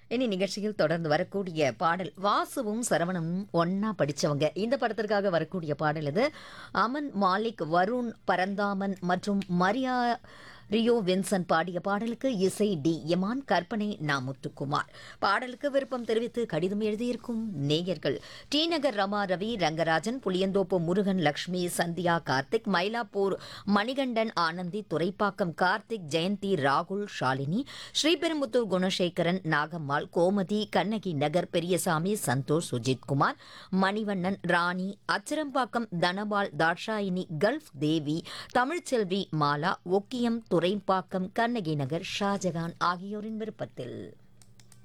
இனி நிகழ்ச்சியில் தொடர்ந்து வரக்கூடிய பாடல் வாசுவும் சரவணனும் ஒன்னா படிச்சவங்க இந்த படத்திற்காக வரக்கூடிய பாடல் இது அமன் மாலிக் வருண் பரந்தாமன் மற்றும் மரியா ரியோ வின்சன் பாடிய பாடலுக்கு இசை டி எமான் கற்பனை நா முத்துக்குமார் பாடலுக்கு விருப்பம் தெரிவித்து கடிதம் எழுதியிருக்கும் நேயர்கள் டி நகர் ரமா ரவி ரங்கராஜன் புளியந்தோப்பு முருகன் லக்ஷ்மி சந்தியா கார்த்திக் மயிலாப்பூர் மணிகண்டன் ஆனந்தி துரைப்பாக்கம் கார்த்திக் ஜெயந்தி ராகுல் ஷாலினி ஸ்ரீபெரும்புத்தூர் குணசேகரன் நாகம்மாள் கோமதி கண்ணகி நகர் பெரியசாமி சந்தோஷ் சுஜித்குமார் மணிவண்ணன் ராணி அச்சரம்பாக்கம் தனபால் தாட்சாயினி கல்ஃப் தேவி தமிழ்ச்செல்வி மாலா ஒக்கியம் துரைப்பாக்கம் கண்ணகி நகர் ஷாஜகான் ஆகியோரின் விருப்பத்தில்